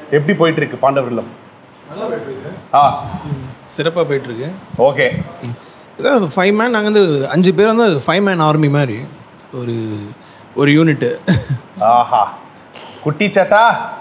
எப்படி போயிட்டு இருக்கு பாண்டவர்லம் ஆ சிறப்பாக போயிட்டுருக்கு ஓகே இதான் ஃபைவ் மேன் நாங்கள் வந்து அஞ்சு பேர் வந்து ஃபைவ் மேன் ஆர்மி மாதிரி ஒரு ஒரு யூனிட்டு ஆஹா குட்டி சட்டா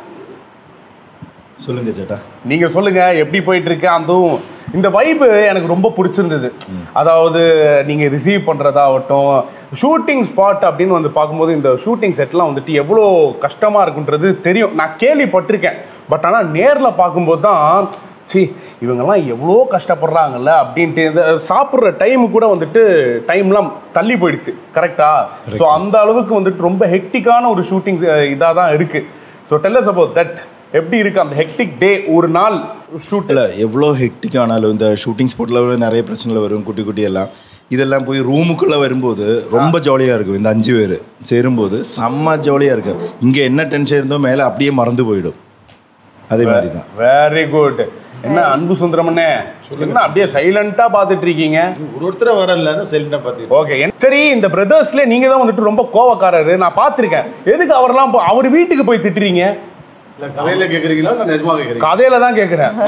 சொல்லுங்க சேட்டா நீங்க சொல்லுங்க எப்படி போயிட்டு இருக்கு அதுவும் இந்த வைபு எனக்கு ரொம்ப பிடிச்சிருந்தது அதாவது நீங்க ரிசீவ் பண்றதாகட்டும் ஷூட்டிங் ஸ்பாட் அப்படின்னு வந்து பார்க்கும்போது இந்த ஷூட்டிங் செட்லாம் வந்துட்டு எவ்வளோ கஷ்டமா இருக்குன்றது தெரியும் நான் கேள்விப்பட்டிருக்கேன் பட் ஆனால் நேரில் பார்க்கும்போது தான் சி இவங்கெல்லாம் எவ்வளோ கஷ்டப்படுறாங்கல்ல அப்படின்ட்டு இந்த சாப்பிட்ற டைம் கூட வந்துட்டு டைம்லாம் தள்ளி போயிடுச்சு கரெக்டா ஸோ அந்த அளவுக்கு வந்துட்டு ரொம்ப ஹெக்டிக்கான ஒரு ஷூட்டிங் இதாக தான் இருக்கு ஸோ டெல்லஸ் அபவுட் தட் எப்படி இருக்கு அந்த ஹெக்டிக் டே ஒரு நாள் ஷூட் இல்லை எவ்வளோ ஹெக்டிக் ஆனாலும் இந்த ஷூட்டிங் ஸ்பாட்டில் நிறைய பிரச்சனைகள் வரும் குட்டி குட்டி எல்லாம் இதெல்லாம் போய் ரூமுக்குள்ளே வரும்போது ரொம்ப ஜாலியாக இருக்கும் இந்த அஞ்சு பேர் சேரும்போது செம்ம ஜாலியாக இருக்கும் இங்கே என்ன டென்ஷன் இருந்தோ மேலே அப்படியே மறந்து போயிடும் அதே மாதிரி தான் வெரி குட் என்ன அன்பு சுந்தரமண்ணே என்ன அப்படியே சைலண்டா பார்த்துட்டு இருக்கீங்க ஒரு ஒருத்தர வரல தான் செல்லிட்ட பார்த்து ஓகே சரி இந்த பிரதர்ஸ்ல நீங்க தான் வந்துட்டு ரொம்ப கோவக்காரரு நான் பார்த்திருக்கேன் எதுக்கு அவரெல்லாம் போ- அவர் வீட்டுக்கு போய் திட்டுறீங்க இல்ல கதையில கேக்குறீங்களா இல்ல நிஜமா கேக்குறீங்க கதையில தான் கேக்குறேன்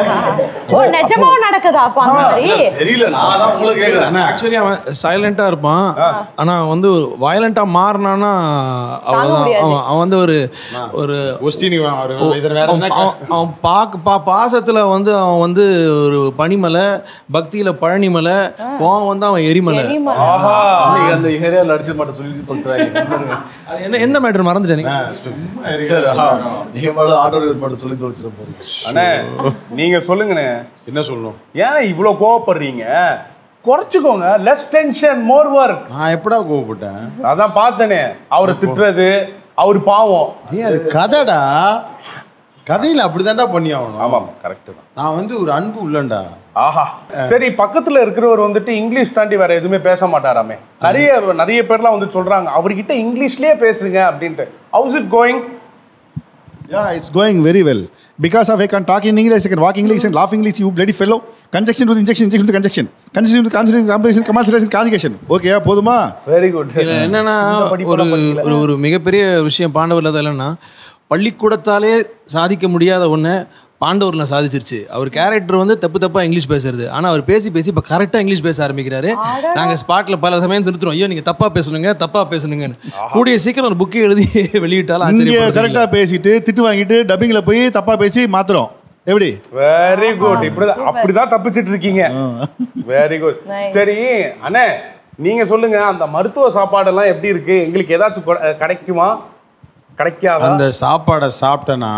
ஓ நிஜமாவும் நடக்குதா அப்ப அந்த மாதிரி தெரியல நான் தான் உங்களை கேக்குறேன் ஆனால் ஆக்சுவலி அவன் சைலண்ட்டாக இருப்பான் ஆனால் வந்து வயலண்ட்டாக மாறினான்னா அவ்வளோதான் முடியாது. அவன் அவன் வந்து ஒரு ஒரு கொஸ்டின் இதுல வேற அவன் என்ன அவன் அவன் பாக்கு பா பாசத்தில் வந்து அவன் வந்து ஒரு பனிமலை பக்தியில் பழனிமலை கோவம் வந்து அவன் எரிமலை தெரியுமா? ஆஹா அந்த ஏரியால அடிச்சு மட்டும் சொல்லி சொல்றாங்க அது என்ன எந்த மேட்டர் மறந்துட்டேன் சரி நீங்க ஆட்டோ மட்டும் சொல்லி தொலைச்சிருப்போம் அண்ணே நீங்க சொல்லுங்கண்ணே என்ன சொல்லணும் ஏன் இவ்வளோ கோவப்படுறீங்க குறைச்சிக்கோங்க லெஸ் டென்ஷன் மோர் ஒர்க் நான் எப்படா கோவப்பட்டேன் அதான் பார்த்தனே அவரை திட்டுறது அவர் பாவம் ஏய் அது கதைடா கதையில அப்படிதான்டா பண்ணி ஆகணும் ஆமாம் கரெக்ட் தான் நான் வந்து ஒரு அன்பு உள்ளேன்டா ஆஹா சரி பக்கத்துல இருக்கிறவர் வந்துட்டு இங்கிலீஷ் தாண்டி வேற எதுவுமே பேச மாட்டாராமே நிறைய நிறைய பேர்லாம் வந்து சொல்றாங்க அவர்கிட்ட இங்கிலீஷ்லயே பேசுங்க அப்படின்ட்டு how's it going Yeah, it's going very well. Because of I can talk in English, I can walk English and laugh English, you bloody fellow. Conjunction with injection, injection with conjunction. Conjunction with conjunction, combination, conjunction, conjugation. Okay, yeah, போதுமா very good இதுல என்னன்னா ஒரு ஒரு ஒரு மிகப்பெரிய விஷயம் பாண்டவர்ல தான் என்னன்னா பள்ளிக்கூடத்தாலே சாதிக்க முடியாத ஒண்ணு பாண்டவர்ல சாதிச்சிருச்சு அவர் கேரக்டர் வந்து தப்பு தப்பா இங்கிலீஷ் பேசுறது ஆனா அவர் பேசி பேசி இப்ப கரெக்டா இங்கிலீஷ் பேச ஆரம்பிக்கிறாரு நாங்க ஸ்பாட்ல பல சமயம் திருத்துறோம் ஐயோ நீங்க தப்பா பேசணுங்க தப்பா பேசணுங்கன்னு கூடிய சீக்கிரம் ஒரு புக்கை எழுதி வெளியிட்டாலும் இங்க ஆச்சரியப்படுறதுக்கு கரெக்டா இல்ல. பேசிட்டு திட்டு வாங்கிட்டு டப்பிங்ல போய் தப்பா பேசி மாத்துறோம் எப்படி வெரி குட் இப்படிதான் அப்படிதான் தப்பிச்சிட்டு இருக்கீங்க வெரி குட் Nice. சரி அண்ணே நீங்க சொல்லுங்க அந்த மருத்துவ சாப்பாடெல்லாம் எப்படி இருக்கு எங்களுக்கு ஏதாச்சும் கொ- கிடைக்குமா கிடைக்காதா அந்த சாப்பாடை சாப்பிட்டேன்னா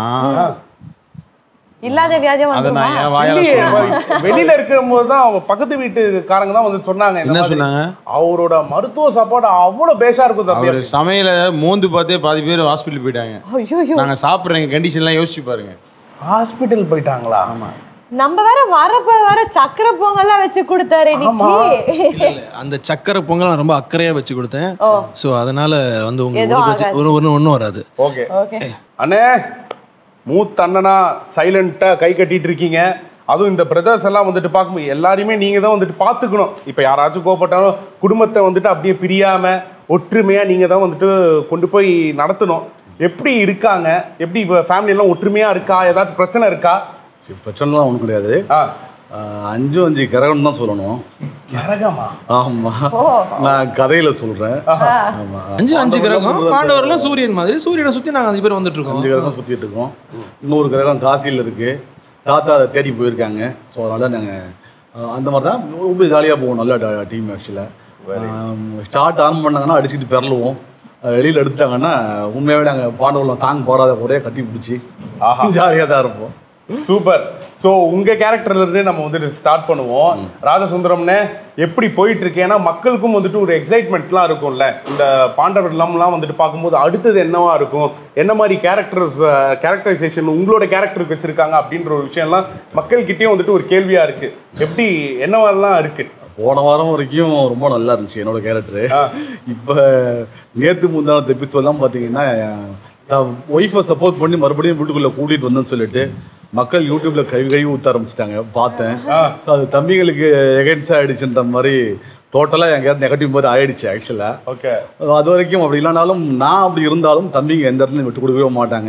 இல்லாத வியாதியம் அதை நான் வந்துருமா? என் வாயால இல்லையே, சொல்றேன் வெளியில இருக்கும் போது தான் அவங்க பக்கத்து வீட்டுக்காரங்க தான் வந்து சொன்னாங்க இந்த என்ன மாதிரி. சொன்னாங்க? அவரோட மருத்துவ சாப்பாடு அவ்வளவு பேஷா இருக்கும் தம்பி அவர் சமையல மோந்து பார்த்தே பாதி பேர் ஹாஸ்பிட்டல் போயிட்டாங்க ஐயோ நாங்க சாப்பிட்ற கண்டிஷன்லாம் யோசிச்சு பாருங்க ஹாஸ்பிட்டல் போயிட்டாங்களா ஆமா நம்ம வேற வரப்ப வேற சக்கரை பொங்கல்லாம் வச்சு கொடுத்தாரு இன்னைக்கு இல்ல, இல்ல. அந்த சக்கரை பொங்கல் நான் ரொம்ப அக்கறையா வச்சு கொடுத்தேன் சோ அதனால வந்து உங்களுக்கு எதுவும் ஒரு பிரச்சனை- ஒரு ஒன்றும் ஒன்றும் வராது ஓகே ஓகே அண்ணே மூத்த அண்ணனா சைலண்டா கை கட்டிட்டு இருக்கீங்க அதுவும் இந்த பிரதர்ஸ் எல்லாம் வந்துட்டு பார்க்கும்போது எல்லாரையுமே நீங்க தான் வந்துட்டு பார்த்துக்கணும் இப்போ யாராச்சும் கோவப்பட்டாலும் குடும்பத்தை வந்துட்டு அப்படியே பிரியாம ஒற்றுமையா நீங்க தான் வந்துட்டு கொண்டு போய் நடத்தணும் எப்படி இருக்காங்க எப்படி இப்போ ஃபேமிலி எல்லாம் ஒற்றுமையா இருக்கா ஏதாச்சும் பிரச்சனை இருக்கா சரி, பிரச்சனைலாம் ஒன்றும் கிடையாது ஆ ஆஹ் அஞ்சு அஞ்சு கரகம் தான் சொல்லணும் கரகமா ஆமா நான் கதையில சொல்றேன் ஆமா அஞ்சு அஞ்சு கிரகம் பாண்டவர்லாம் சூரியன் மாதிரி சூரியனை சுத்தி நாங்க அஞ்சு பேர் வந்துட்டு இருக்கோம் அஞ்சு கிரகம் சுத்திட்டு இருக்கோம் இன்னொரு கிரகம் காசியில் இருக்கு தாத்தா அதை தேடி போயிருக்காங்க ஸோ அதனால நாங்கள் அந்த மாதிரி தான் ரொம்ப ஜாலியாக போவோம் நல்ல டீம் ஆக்சுவலாக ஸ்டார்ட் ஆன் பண்ணாங்கன்னா அடிச்சுட்டு பெறலுவோம் வெளியில் எடுத்துட்டாங்கன்னா உண்மையாகவே நாங்கள் பாண்டவர்லாம் சாங் பாடாத ஒரே கட்டி பிடிச்சி ஜாலியாக தான் இருப்போம் சூப்பர் ஸோ உங்க கேரக்டர்ல இருந்து நம்ம வந்துட்டு ஸ்டார்ட் பண்ணுவோம் ராஜசுந்தரம்னே எப்படி போயிட்டு இருக்கு ஏன்னா மக்களுக்கும் வந்துட்டு ஒரு எக்ஸைட்மெண்ட்லாம் இருக்கும்ல இந்த பாண்டவர் இல்லாமலாம் வந்துட்டு பார்க்கும்போது அடுத்தது என்னவா இருக்கும் என்ன மாதிரி கேரக்டர்ஸ் கேரக்டரைசேஷன் உங்களோட கேரக்டருக்கு வச்சிருக்காங்க அப்படின்ற ஒரு விஷயம்லாம் மக்கள்கிட்டயும் வந்துட்டு ஒரு கேள்வியா இருக்கு எப்படி என்னவெல்லாம் இருக்கு போன வாரம் வரைக்கும் ரொம்ப நல்லா இருந்துச்சு என்னோட கேரக்டரு இப்போ நேற்று முந்தானத்து எபிசோட்லாம் பார்த்தீங்கன்னா ஒய்ஃபை சப்போர்ட் பண்ணி மறுபடியும் வீட்டுக்குள்ளே கூட்டிகிட்டு வந்தேன்னு சொல்லிட்டு மக்கள் யூடியூப்ல கை கை ஊத்த ஆரம்பிச்சிட்டாங்க பார்த்தேன் ஸோ அது தம்பிங்களுக்கு எகென்ஸ்டாக ஆயிடுச்சுன்ற மாதிரி டோட்டலாக என் கேரக்டர் நெகட்டிவ் மாதிரி ஆயிடுச்சு ஆக்சுவலாக ஓகே அது வரைக்கும் அப்படி இல்லைனாலும் நான் அப்படி இருந்தாலும் தம்பிங்க எந்த இடத்துலையும் விட்டு கொடுக்கவே மாட்டாங்க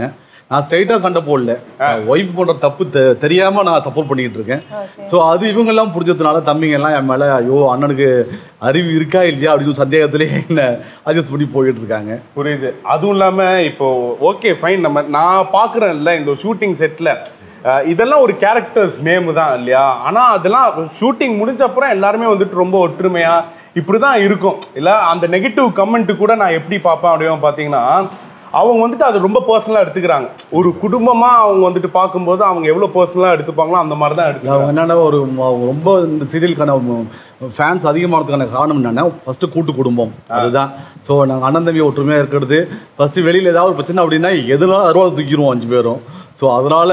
நான் ஸ்ட்ரைட்டாக சண்டை போடல ஒய்ஃப் பண்ற தப்பு தெ- தெரியாம நான் சப்போர்ட் பண்ணிக்கிட்டு இருக்கேன் ஸோ அது இவங்கெல்லாம் புரிஞ்சதுனால தம்பிங்க எல்லாம் என் மேல ஐயோ அண்ணனுக்கு அறிவு இருக்கா இல்லையா அப்படின்னு சந்தேகத்திலே என்ன அட்ஜஸ்ட் பண்ணி போயிட்டு இருக்காங்க புரியுது அதுவும் இல்லாம இப்போ ஓகே ஃபைன் நம்ம நான் பாக்குறேன்ல இந்த ஷூட்டிங் செட்ல இதெல்லாம் ஒரு கேரக்டர்ஸ் நேம் தான் இல்லையா ஆனா அதெல்லாம் ஷூட்டிங் முடிஞ்ச அப்புறம் எல்லாருமே வந்துட்டு ரொம்ப ஒற்றுமையா இப்படிதான் இருக்கும் இல்ல அந்த நெகட்டிவ் கமெண்ட் கூட நான் எப்படி பார்ப்பேன் அப்படின்னு பாத்தீங்கன்னா அவங்க வந்துட்டு அது ரொம்ப பர்சனலா எடுத்துக்கிறாங்க ஒரு குடும்பமா அவங்க வந்துட்டு பார்க்கும்போது அவங்க எவ்வளவு பர்சனலா எடுத்துப்பாங்களோ அந்த மாதிரி தான் எடுத்துக்கிறாங்க அவங்க என்னன்னா ஒரு ம- ரொம்ப இந்த சீரியலுக்கான ஃபேன்ஸ் அதிகமானதுக்கான காரணம் என்னன்னா ஃபர்ஸ்ட் கூட்டு குடும்பம் அதுதான் ஸோ நாங்கள் அண்ணன் தம்பி ஒற்றுமையாக இருக்கிறது ஃபர்ஸ்ட் வெளியில் ஏதாவது ஒரு பிரச்சனை அப்படின்னா எதுனாலும் அருவாள் தூக்கிடுவோம் அஞ்சு பேரும் ஸோ அதனால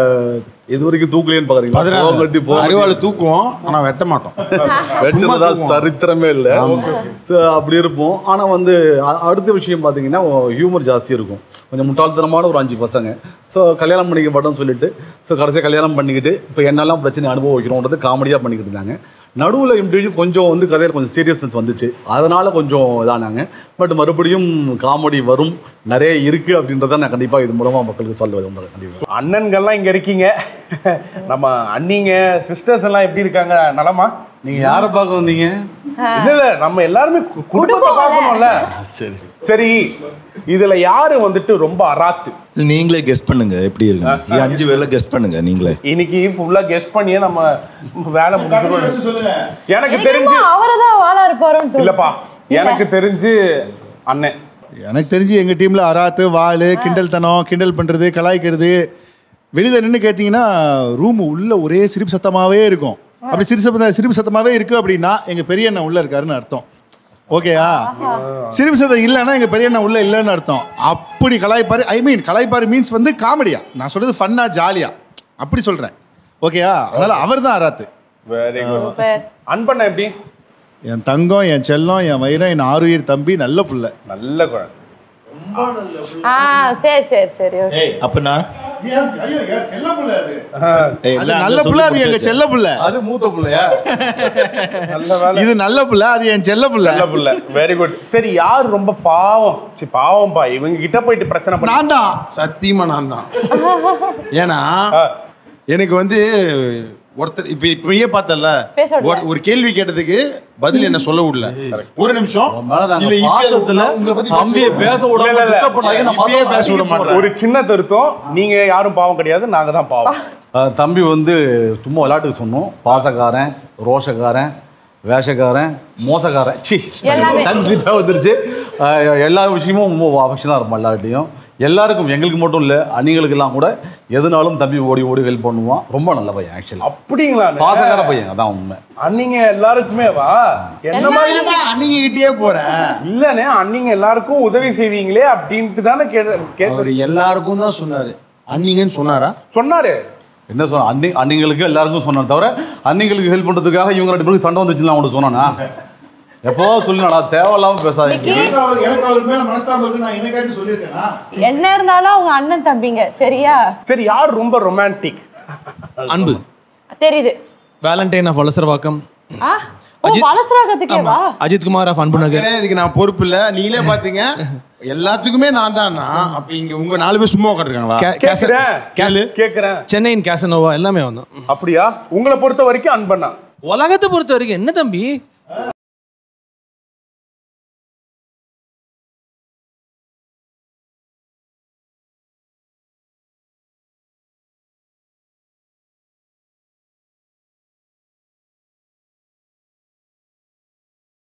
இது வரைக்கும் தூக்கலைன்னு பார்க்குறீங்களா போகட்டி போக அறிவாளை தூக்குவோம் ஆனா வெட்ட மாட்டோம் வெட்டுனதா சரித்திரமே இல்லை ஸோ அப்படி இருப்போம் ஆனால் வந்து அ- அடுத்த விஷயம் பார்த்தீங்கன்னா ஹியூமர் ஜாஸ்தி இருக்கும் கொஞ்சம் முட்டாள்தனமான ஒரு அஞ்சு பசங்க ஸோ கல்யாணம் பண்ணிக்க மாட்டோம்னு சொல்லிட்டு ஸோ கடைசியாக கல்யாணம் பண்ணிக்கிட்டு இப்போ என்னெல்லாம் பிரச்சனை அனுபவிக்கிறோன்றது காமெடியாக பண்ணிக்கிட்டு இருந்தாங்க நடுவில் இம்டியும் கொஞ்சம் வந்து கதையில் கொஞ்சம் சீரியஸ்னஸ் வந்துச்சு அதனால கொஞ்சம் இதானாங்க பட் மறுபடியும் காமெடி வரும் நிறைய இருக்கு அப்படின்றத நான் கண்டிப்பாக இது மூலமாக மக்களுக்கு சொல்லுவது உண்டு கண்டிப்பாக அண்ணன்கள்லாம் இங்க இருக்கீங்க நம்ம அண்ணிங்க சிஸ்டர்ஸ் எல்லாம் எப்படி இருக்காங்க நலமா நீங்கள் யாரை பார்க்க வந்தீங்க இல்ல இல்ல நம்ம எல்லாருமே கு- குடும்பத்தை பார்க்கணும்ல சரி சரி இதுல யாரு வந்துட்டு ரொம்ப அராத்து நீங்களே கெஸ் பண்ணுங்க எப்படி இருக்கு இது அஞ்சு பேர்ல கெஸ் பண்ணுங்க நீங்களே இன்னைக்கு ஃபுல்லா கெஸ் பண்ணியே நம்ம வேலை முடிஞ்சிடும் சொல்லுங்க எனக்கு எனக்கு தெரிஞ்சு அவரை தான் வாழா இருப்பாருன்னு இல்லப்பா எனக்கு தெரிஞ்சு அண்ணன் எனக்கு தெரிஞ்சு எங்கள் டீமில் அராத்து வாள் கிண்டல்தனம் கிண்டல் பண்ணுறது கலாய்க்கிறது வெளியில் நின்று கேட்டிங்கன்னா ரூம் உள்ள ஒரே சிரிப்பு சத்தமாகவே இருக்கும் அப்படி சிரிப்பு சத்தம் சிரிப்பு சத்தமாகவே இருக்குது அப்படின்னா எங்கள் பெரிய அண்ணன் உள்ளே இருக்காருன்னு அர்த்தம் ஓகேயா சிரிப்பு சத்தம் இல்லைன்னா எங்கள் பெரிய அண்ணன் உள்ளே இல்லைன்னு அர்த்தம் அப்படி கலாய்ப்பாரு ஐ மீன் கலாய்ப்பாரு மீன்ஸ் வந்து காமெடியா நான் சொல்கிறது ஃபன்னாக ஜாலியாக அப்படி சொல்கிறேன் ஓகேயா அதனால் அவர் தான் அராத்து வெரி குட் சூப்பர் அன்பண்ண எப்படி என் தங்கம் என் செல்லம் என் வயிறம் என் ஆறுயிர் தம்பி நல்ல புள்ள நல்ல குழந்தை ஆ சரி சரி சரி okay. ஏய் அப்பனா ஏய், அது எல்லாம் நல்ல அங்க புள்ள சொல்லி அது எங்க முடிச்சாச்சு. செல்ல புள்ள அது மூத்த பிள்ளையா நல்ல வேலை இது நல்ல புள்ள அது என் செல்ல புள்ள நல்ல புள்ள வெரி குட் சரி யார் ரொம்ப பாவம் சரி பாவம்பா இவங்க கிட்ட போயிட்டு பிரச்சனை பண்ணி நான் தான் சத்தியமா நான் தான் ஏன்னா ஆ. எனக்கு வந்து ஒருத்தர் இப்ப இப்பயே பார்த்தல பேச விடல. ஒரு- ஒரு கேள்வி கேட்டதுக்கு பதில் என்ன சொல்ல விடல ஒரு நிமிஷம் மேல நாங்க இல்ல, இப்பயே பாசத்துல உங்களை பத்தி தம்பியை பேச விடாம இல்ல, இல்ல. disturb பண்ணாதீங்க, நான் இப்பயே பார்த்தா பேச விட மாட்டேன் ஒரு சின்ன திருத்தம் நீங்க யாரும் பாவம் கிடையாது நாங்க தான் பாவம் அஹ் தம்பி வந்து சும்மா விளையாட்டுக்கு சொன்னோம் பாசக்காரன் ரோஷக்காரன் வேஷக்காரன் மோசக்காரன் சி எல்லாமே. தம்பி தான் வந்துருச்சு அஹ் எல்லா விஷயமும் ரொம்ப அஃபெக்ஷனாக இருப்போம் எல்லார்ட்டையும் எல்லாருக்கும் எங்களுக்கு மட்டும் இல்லை அணிகளுக்கெல்லாம் கூட எதுனாலும் தம்பி ஓடி ஓடி ஹெல்ப் பண்ணுவான் ரொம்ப நல்ல பையன் ஆக்சுவலி அப்படிங்களா பாசக்கார பையன் அதான் உண்மை அன்னிங்க எல்லாருக்குமே வா என்ன மாதிரி அன்னைக்கு கிட்டே போறேன் இல்லனே அன்னிங்க எல்லாருக்கும் உதவி செய்வீங்களே அப்படின்ட்டு தானே கேட்ட அவர் கேட்டு எல்லாருக்கும் தான் சொன்னாரு அன்னிங்கன்னு சொன்னாரா சொன்னாரு என்ன சொன்ன அன்னி அன்னிங்களுக்கு எல்லாருக்கும் சொன்னேன் தவிர அன்னிங்களுக்கு ஹெல்ப் பண்ணுறதுக்காக இவங்க ரெண்டு பேருக்கு சண்டை வந்துச்சுன்னு அவனுக்கு சொன்னானா எப்போ சொல்லுனடா தேவையில்லாம பேசாதீங்க எனக்கு அவர் எனக்கு அவர் மேல மனஸ்தாபம் இருக்கு நான் என்னைக்காச்சும் சொல்லியிருக்கேனா என்ன இருந்தாலும் அவங்க அண்ணன் தம்பிங்க சரியா சரி யார் ரொம்ப ரொமான்டிக் அன்பு தெரியுது வேலண்டைன் ஆஃப் வலசரவாக்கம் ஆ ஓ அஜித். வளசராகத்துக்கே வா அஜித் குமார் ஆஃப் அன்பு நகர் மக்களே, இதுக்கு நான் பொறுப்பு இல்ல நீங்களே பாத்தீங்க எல்லாத்துக்குமே நான் தான் அப்ப இங்க உங்க நாலு பேர் சும்மா உட்காந்துருக்காங்களா கே- கேச- கேக்குறேன் கேச- கேக்குறேன் சென்னையின் கேசனோவா எல்லாமே வந்தோம் அப்படியா உங்களை பொறுத்த வரைக்கும் அன்பண்ணா உலகத்தை பொறுத்த வரைக்கும் என்ன தம்பி